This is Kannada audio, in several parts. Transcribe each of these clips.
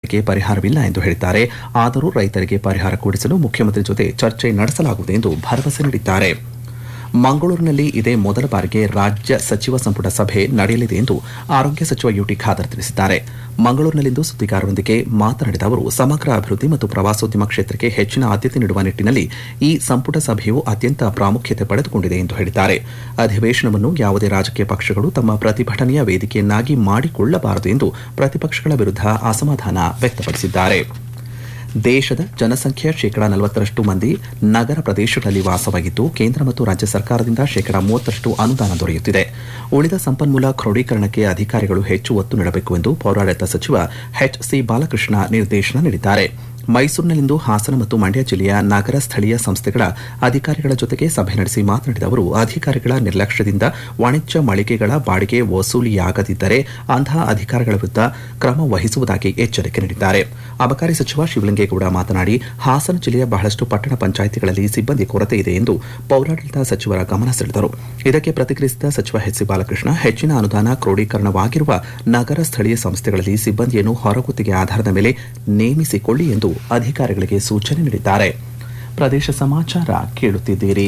ಬೇಡಿಕೆಗೆ ಪರಿಹಾರವಿಲ್ಲ ಎಂದು ಹೇಳಿದ್ದಾರೆ ಆದರೂ ರೈತರಿಗೆ ಪರಿಹಾರ ಕೊಡಿಸಲು ಮುಖ್ಯಮಂತ್ರಿ ಜೊತೆ ಚರ್ಚೆ ನಡೆಸಲಾಗುವುದು ಎಂದು ಭರವಸೆ ನೀಡಿದ್ದಾರೆ ಮಂಗಳೂರಿನಲ್ಲಿ ಇದೇ ಮೊದಲ ಬಾರಿಗೆ ರಾಜ್ಯ ಸಚಿವ ಸಂಪುಟ ಸಭೆ ನಡೆಯಲಿದೆ ಎಂದು ಆರೋಗ್ಯ ಸಚಿವ ಯುಟಿ ಖಾದರ್ ತಿಳಿಸಿದ್ದಾರೆ ಮಂಗಳೂರಿನಲ್ಲಿಂದು ಸುದ್ದಿಗಾರರೊಂದಿಗೆ ಮಾತನಾಡಿದ ಅವರು ಸಮಗ್ರ ಅಭಿವೃದ್ಧಿ ಮತ್ತು ಪ್ರವಾಸೋದ್ಯಮ ಕ್ಷೇತ್ರಕ್ಕೆ ಹೆಚ್ಚಿನ ಆದ್ಯತೆ ನೀಡುವ ನಿಟ್ಟಿನಲ್ಲಿ ಈ ಸಂಪುಟ ಸಭೆಯು ಅತ್ಯಂತ ಪ್ರಾಮುಖ್ಯತೆ ಪಡೆದುಕೊಂಡಿದೆ ಎಂದು ಹೇಳಿದ್ದಾರೆ ಅಧಿವೇಶನವನ್ನು ಯಾವುದೇ ರಾಜಕೀಯ ಪಕ್ಷಗಳು ತಮ್ಮ ಪ್ರತಿಭಟನೆಯ ವೇದಿಕೆಯನ್ನಾಗಿ ಮಾಡಿಕೊಳ್ಳಬಾರದು ಎಂದು ಪ್ರತಿಪಕ್ಷಗಳ ವಿರುದ್ಧ ಅಸಮಾಧಾನ ವ್ಯಕ್ತಪಡಿಸಿದ್ದಾರೆ ದೇಶದ ಜನಸಂಖ್ಯೆಯ ಶೇಕಡಾ ನಲವತ್ತರಷ್ಟು ಮಂದಿ ನಗರ ಪ್ರದೇಶಗಳಲ್ಲಿ ವಾಸವಾಗಿದ್ದು ಕೇಂದ್ರ ಮತ್ತು ರಾಜ್ಯ ಸರ್ಕಾರದಿಂದ ಶೇಕಡಾ ಮೂವತ್ತರಷ್ಟು ಅನುದಾನ ದೊರೆಯುತ್ತಿದೆ ಉಳಿದ ಸಂಪನ್ಮೂಲ ಕ್ರೋಢೀಕರಣಕ್ಕೆ ಅಧಿಕಾರಿಗಳು ಹೆಚ್ಚು ಒತ್ತು ನೀಡಬೇಕು ಎಂದು ಪೌರಾಡಳಿತ ಸಚಿವ ಎಚ್ ಸಿ ಬಾಲಕೃಷ್ಣ ನಿರ್ದೇಶನ ನೀಡಿದ್ದಾರೆ ಮೈಸೂರಿನಲ್ಲಿಂದು ಹಾಸನ ಮತ್ತು ಮಂಡ್ಯ ಜಿಲ್ಲೆಯ ನಗರ ಸ್ಥಳೀಯ ಸಂಸ್ಥೆಗಳ ಅಧಿಕಾರಿಗಳ ಜೊತೆಗೆ ಸಭೆ ನಡೆಸಿ ಮಾತನಾಡಿದ ಅವರು ಅಧಿಕಾರಿಗಳ ನಿರ್ಲಕ್ಷ್ಯದಿಂದ ವಾಣಿಜ್ಯ ಮಳಿಗೆಗಳ ಬಾಡಿಗೆ ವಸೂಲಿಯಾಗದಿದ್ದರೆ ಅಂತಹ ಅಧಿಕಾರಿಗಳ ವಿರುದ್ಧ ಕ್ರಮ ವಹಿಸುವುದಾಗಿ ಎಚ್ಚರಿಕೆ ನೀಡಿದ್ದಾರೆ ಅಬಕಾರಿ ಸಚಿವ ಶಿವಲಿಂಗೇಗೌಡ ಮಾತನಾಡಿ ಹಾಸನ ಜಿಲ್ಲೆಯ ಬಹಳಷ್ಟು ಪಟ್ಟಣ ಪಂಚಾಯಿತಿಗಳಲ್ಲಿ ಸಿಬ್ಬಂದಿ ಕೊರತೆ ಇದೆ ಎಂದು ಪೌರಾಡಳಿತ ಸಚಿವರ ಗಮನ ಸೆಳೆದರು ಇದಕ್ಕೆ ಪ್ರತಿಕ್ರಿಯಿಸಿದ ಸಚಿವ ಎಚ್ ಸಿ ಬಾಲಕೃಷ್ಣ ಹೆಚ್ಚಿನ ಅನುದಾನ ಕ್ರೋಢೀಕರಣವಾಗಿರುವ ನಗರ ಸ್ಥಳೀಯ ಸಂಸ್ಥೆಗಳಲ್ಲಿ ಸಿಬ್ಬಂದಿಯನ್ನು ಹೊರಗುತ್ತಿಗೆ ಆಧಾರದ ಮೇಲೆ ನೇಮಿಸಿಕೊಳ್ಳಿ ಎಂದು ಅಧಿಕಾರಿಗಳಿಗೆ ಸೂಚನೆ ನೀಡಿದ್ದಾರೆ ಪ್ರದೇಶ ಸಮಾಚಾರ ಕೇಳುತ್ತಿದ್ದೀರಿ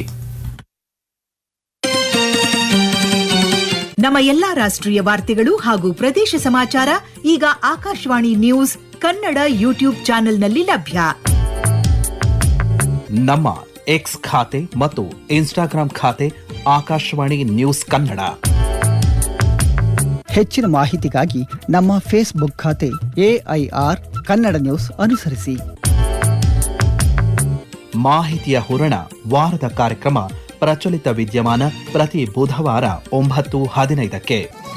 ನಮ್ಮ ಎಲ್ಲಾ ರಾಷ್ಟ್ರೀಯ ವಾರ್ತೆಗಳು ಹಾಗೂ ಪ್ರದೇಶ ಸಮಾಚಾರ ಈಗ ಆಕಾಶವಾಣಿ ನ್ಯೂಸ್ ಕನ್ನಡ ಯೂಟ್ಯೂಬ್ ಚಾನೆಲ್ನಲ್ಲಿ ಲಭ್ಯ ನಮ್ಮ ಎಕ್ಸ್ ಖಾತೆ ಮತ್ತು ಇನ್ಸ್ಟಾಗ್ರಾಂ ಖಾತೆ ಆಕಾಶವಾಣಿ ನ್ಯೂಸ್ ಕನ್ನಡ ಹೆಚ್ಚಿನ ಮಾಹಿತಿಗಾಗಿ ನಮ್ಮ ಫೇಸ್ಬುಕ್ ಖಾತೆ ಎಐಆರ್ ಕನ್ನಡ ನ್ಯೂಸ್ ಅನುಸರಿಸಿ ಮಾಹಿತಿಯ ಹೂರಣ ವಾರದ ಕಾರ್ಯಕ್ರಮ ಪ್ರಚಲಿತ ವಿದ್ಯಮಾನ ಪ್ರತಿ ಬುಧವಾರ ಒಂಬತ್ತು ಹದಿನೈದಕ್ಕೆ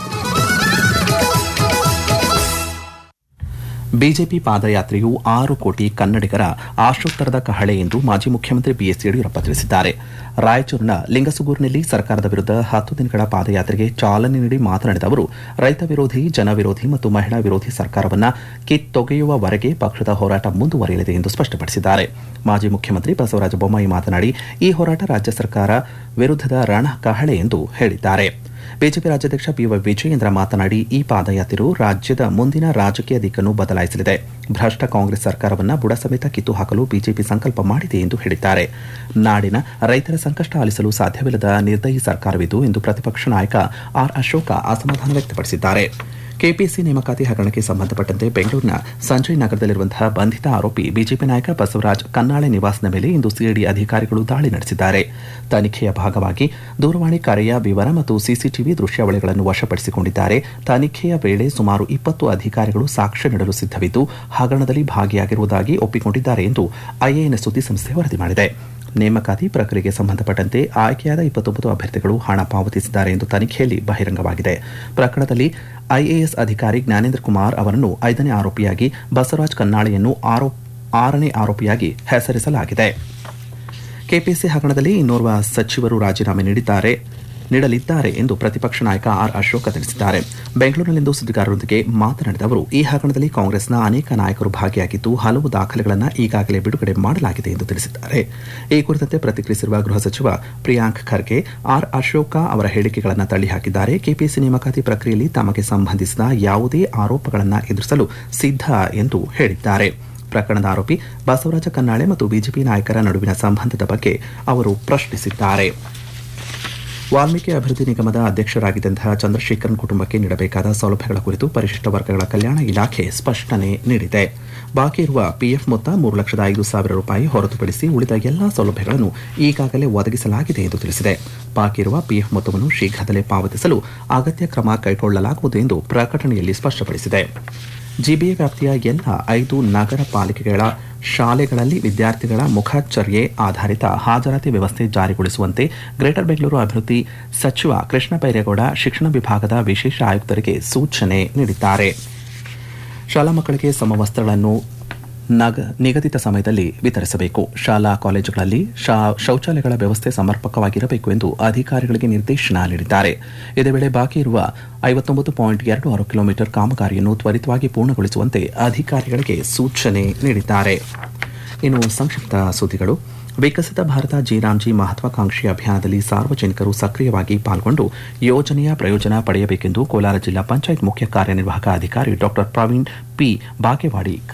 ಬಿಜೆಪಿ ಪಾದಯಾತ್ರೆಯು ಆರು ಕೋಟಿ ಕನ್ನಡಿಗರ ಆಶೋತ್ತರದ ಕಹಳೆ ಎಂದು ಮಾಜಿ ಮುಖ್ಯಮಂತ್ರಿ ಬಿಎಸ್ ಯಡಿಯೂರಪ್ಪ ತಿಳಿಸಿದ್ದಾರೆ ರಾಯಚೂರಿನ ಲಿಂಗಸುಗೂರಿನಲ್ಲಿ ಸರ್ಕಾರದ ವಿರುದ್ಧ ಹತ್ತು ದಿನಗಳ ಪಾದಯಾತ್ರೆಗೆ ಚಾಲನೆ ನೀಡಿ ಮಾತನಾಡಿದ ಅವರು ರೈತ ವಿರೋಧಿ ಜನ ವಿರೋಧಿ ಮತ್ತು ಮಹಿಳಾ ವಿರೋಧಿ ಸರ್ಕಾರವನ್ನ ಕಿತ್ತೊಗೆಯುವವರೆಗೆ ಪಕ್ಷದ ಹೋರಾಟ ಮುಂದುವರಿಯಲಿದೆ ಎಂದು ಸ್ಪಷ್ಟಪಡಿಸಿದ್ದಾರೆ ಮಾಜಿ ಮುಖ್ಯಮಂತ್ರಿ ಬಸವರಾಜ ಬೊಮ್ಮಾಯಿ ಮಾತನಾಡಿ ಈ ಹೋರಾಟ ರಾಜ್ಯ ಸರ್ಕಾರ ವಿರುದ್ಧದ ರಣ ಕಹಳೆ ಎಂದು ಹೇಳಿದ್ದಾರೆ ಬಿಜೆಪಿ ರಾಜ್ಯಾಧ್ಯಕ್ಷ ಬಿವೈ ವಿಜಯೇಂದ್ರ ಮಾತನಾಡಿ ಈ ಪಾದಯಾತ್ರೆಯು ರಾಜ್ಯದ ಮುಂದಿನ ರಾಜಕೀಯ ದಿಕ್ಕನ್ನು ಬದಲಾಯಿಸಲಿದೆ ಭ್ರಷ್ಟ ಕಾಂಗ್ರೆಸ್ ಸರ್ಕಾರವನ್ನ ಬುಡ ಸಮೇತ ಕಿತ್ತು ಹಾಕಲು ಬಿಜೆಪಿ ಸಂಕಲ್ಪ ಮಾಡಿದೆ ಎಂದು ಹೇಳಿದ್ದಾರೆ ನಾಡಿನ ರೈತರ ಸಂಕಷ್ಟ ಆಲಿಸಲು ಸಾಧ್ಯವಿಲ್ಲದ ನಿರ್ದಯಿ ಸರ್ಕಾರವಿದು ಎಂದು ಪ್ರತಿಪಕ್ಷ ನಾಯಕ ಆರ್ ಅಶೋಕ ಅಸಮಾಧಾನ ವ್ಯಕ್ತಪಡಿಸಿದ್ದಾರೆ ಕೆಪಿಸಿ ನೇಮಕಾತಿ ಹಗರಣಕ್ಕೆ ಸಂಬಂಧಪಟ್ಟಂತೆ ಬೆಂಗಳೂರಿನ ಸಂಜಯ್ ನಗರದಲ್ಲಿರುವಂತಹ ಬಂಧಿತ ಆರೋಪಿ ಬಿಜೆಪಿ ನಾಯಕ ಬಸವರಾಜ್ ಕನ್ನಾಳೆ ನಿವಾಸದ ಮೇಲೆ ಇಂದು ಸಿಐಡಿ ಅಧಿಕಾರಿಗಳು ದಾಳಿ ನಡೆಸಿದ್ದಾರೆ ತನಿಖೆಯ ಭಾಗವಾಗಿ ದೂರವಾಣಿ ಕರೆಯ ವಿವರ ಮತ್ತು ಸಿಸಿಟಿವಿ ದೃಶ್ಯಾವಳಿಗಳನ್ನು ವಶಪಡಿಸಿಕೊಂಡಿದ್ದಾರೆ ತನಿಖೆಯ ವೇಳೆ ಸುಮಾರು ಇಪ್ಪತ್ತು ಅಧಿಕಾರಿಗಳು ಸಾಕ್ಷ್ಯ ನೀಡಲು ಸಿದ್ಧವಿದ್ದು ಹಗರಣದಲ್ಲಿ ಭಾಗಿಯಾಗಿರುವುದಾಗಿ ಒಪ್ಪಿಕೊಂಡಿದ್ದಾರೆ ಎಂದು ಐಎಎನ್ಎಸ್ ಸುದ್ದಿಸಂಸ್ಥೆ ವರದಿ ಮಾಡಿದೆ ನೇಮಕಾತಿ ಪ್ರಕ್ರಿಯೆಗೆ ಸಂಬಂಧಪಟ್ಟಂತೆ ಆಯ್ಕೆಯಾದ ಇಪ್ಪತ್ತೊಂಬತ್ತು ಅಭ್ಯರ್ಥಿಗಳು ಹಣ ಪಾವತಿಸಿದ್ದಾರೆ ಎಂದು ತನಿಖೆಯಲ್ಲಿ ಬಹಿರಂಗವಾಗಿದೆ ಪ್ರಕರಣದಲ್ಲಿ ಐಎಎಸ್ ಅಧಿಕಾರಿ ಜ್ಞಾನೇಂದ್ರ ಕುಮಾರ್ ಅವರನ್ನು ಐದನೇ ಆರೋಪಿಯಾಗಿ ಬಸವರಾಜ್ ಕನ್ನಾಳೆಯನ್ನು ಆರನೇ ಆರೋಪಿಯಾಗಿ ಹೆಸರಿಸಲಾಗಿದೆ ಕೆಪಿಸಿ ಹಗರಣದಲ್ಲಿ ಇನ್ನೋರ್ವ ಸಚಿವರು ರಾಜೀನಾಮೆ ನೀಡಿದ್ದಾರೆ ನೀಡಲಿದ್ದಾರೆ ಎಂದು ಪ್ರತಿಪಕ್ಷ ನಾಯಕ ಆರ್ ಅಶೋಕ ತಿಳಿಸಿದ್ದಾರೆ ಬೆಂಗಳೂರಿನಲ್ಲಿಂದು ಸುದ್ದಿಗಾರರೊಂದಿಗೆ ಮಾತನಾಡಿದ ಅವರು ಈ ಹಗರಣದಲ್ಲಿ ಕಾಂಗ್ರೆಸ್ನ ಅನೇಕ ನಾಯಕರು ಭಾಗಿಯಾಗಿದ್ದು ಹಲವು ದಾಖಲೆಗಳನ್ನು ಈಗಾಗಲೇ ಬಿಡುಗಡೆ ಮಾಡಲಾಗಿದೆ ಎಂದು ತಿಳಿಸಿದ್ದಾರೆ ಈ ಕುರಿತಂತೆ ಪ್ರತಿಕ್ರಿಯಿಸಿರುವ ಗೃಹ ಸಚಿವ ಪ್ರಿಯಾಂಕ್ ಖರ್ಗೆ ಆರ್ ಅಶೋಕ ಅವರ ಹೇಳಿಕೆಗಳನ್ನು ತಳ್ಳಿಹಾಕಿದ್ದಾರೆ ಕೆಪಿಸಿ ನೇಮಕಾತಿ ಪ್ರಕ್ರಿಯೆಯಲ್ಲಿ ತಮಗೆ ಸಂಬಂಧಿಸಿದ ಯಾವುದೇ ಆರೋಪಗಳನ್ನು ಎದುರಿಸಲು ಸಿದ್ಧ ಎಂದು ಹೇಳಿದ್ದಾರೆ ಪ್ರಕರಣದ ಆರೋಪಿ ಬಸವರಾಜ ಕನ್ನಾಳೆ ಮತ್ತು ಬಿಜೆಪಿ ನಾಯಕರ ನಡುವಿನ ಸಂಬಂಧದ ಬಗ್ಗೆ ಅವರು ಪ್ರಶ್ನಿಸಿದ್ದಾರೆ ವಾಲ್ಮೀಕಿ ಅಭಿವೃದ್ಧಿ ನಿಗಮದ ಅಧ್ಯಕ್ಷರಾಗಿದ್ದಂತಹ ಚಂದ್ರಶೇಖರನ್ ಕುಟುಂಬಕ್ಕೆ ನೀಡಬೇಕಾದ ಸೌಲಭ್ಯಗಳ ಕುರಿತು ಪರಿಶಿಷ್ಟ ವರ್ಗಗಳ ಕಲ್ಯಾಣ ಇಲಾಖೆ ಸ್ಪಷ್ಟನೆ ನೀಡಿದೆ ಬಾಕಿ ಇರುವ ಪಿಎಫ್ ಮೊತ್ತ ಮೂರು ಲಕ್ಷದ ಐದು ಸಾವಿರ ರೂಪಾಯಿ ಹೊರತುಪಡಿಸಿ ಉಳಿದ ಎಲ್ಲಾ ಸೌಲಭ್ಯಗಳನ್ನು ಈಗಾಗಲೇ ಒದಗಿಸಲಾಗಿದೆ ಎಂದು ತಿಳಿಸಿದೆ ಬಾಕಿ ಇರುವ ಪಿಎಫ್ ಮೊತ್ತವನ್ನು ಶೀಘ್ರದಲ್ಲೇ ಪಾವತಿಸಲು ಅಗತ್ಯ ಕ್ರಮ ಕೈಗೊಳ್ಳಲಾಗುವುದು ಎಂದು ಪ್ರಕಟಣೆಯಲ್ಲಿ ಸ್ಪಷ್ಟಪಡಿಸಿದೆ ಜಿಬಿಎ ವ್ಯಾಪ್ತಿಯ ಎಲ್ಲ ಐದು ನಗರ ಪಾಲಿಕೆಗಳ ಶಾಲೆಗಳಲ್ಲಿ ವಿದ್ಯಾರ್ಥಿಗಳ ಮುಖಚರ್ಯೆ ಆಧಾರಿತ ಹಾಜರಾತಿ ವ್ಯವಸ್ಥೆ ಜಾರಿಗೊಳಿಸುವಂತೆ ಗ್ರೇಟರ್ ಬೆಂಗಳೂರು ಅಭಿವೃದ್ಧಿ ಸಚಿವ ಕೃಷ್ಣ ಬೈರೇಗೌಡ ಶಿಕ್ಷಣ ವಿಭಾಗದ ವಿಶೇಷ ಆಯುಕ್ತರಿಗೆ ಸೂಚನೆ ನೀಡಿದ್ದಾರೆ ಶಾಲಾ ಮಕ್ಕಳಿಗೆ ಸಮವಸ್ತ್ರಗಳನ್ನು ನಗ ನಿಗದಿತ ಸಮಯದಲ್ಲಿ ವಿತರಿಸಬೇಕು ಶಾಲಾ ಕಾಲೇಜುಗಳಲ್ಲಿ ಶೌಚಾಲಯಗಳ ವ್ಯವಸ್ಥೆ ಸಮರ್ಪಕವಾಗಿರಬೇಕು ಎಂದು ಅಧಿಕಾರಿಗಳಿಗೆ ನಿರ್ದೇಶನ ನೀಡಿದ್ದಾರೆ ಇದೇ ವೇಳೆ ಬಾಕಿ ಇರುವ ಐವತ್ತೊಂಬತ್ತು ಪಾಯಿಂಟ್ ಎರಡು ಆರು ಕಿಲೋಮೀಟರ್ ಕಾಮಗಾರಿಯನ್ನು ತ್ವರಿತವಾಗಿ ಪೂರ್ಣಗೊಳಿಸುವಂತೆ ಅಧಿಕಾರಿಗಳಿಗೆ ಸೂಚನೆ ನೀಡಿದ್ದಾರೆ ಇನ್ನು ಸಂಕ್ಷಿಪ್ತ ಸುದ್ದಿಗಳು ವಿಕಸಿತ ಭಾರತ ಜಿರಾಮ್ಜಿ ಮಹತ್ವಾಕಾಂಕ್ಷಿ ಅಭಿಯಾನದಲ್ಲಿ ಸಾರ್ವಜನಿಕರು ಸಕ್ರಿಯವಾಗಿ ಪಾಲ್ಗೊಂಡು ಯೋಜನೆಯ ಪ್ರಯೋಜನ ಪಡೆಯಬೇಕೆಂದು ಕೋಲಾರ ಜಿಲ್ಲಾ ಪಂಚಾಯತ್ ಮುಖ್ಯ ಕಾರ್ಯನಿರ್ವಾಹಕ ಅಧಿಕಾರಿ ಡಾ ಪ್ರವೀಣ್ ಪಿ ಬಾಗೇವಾಡಿ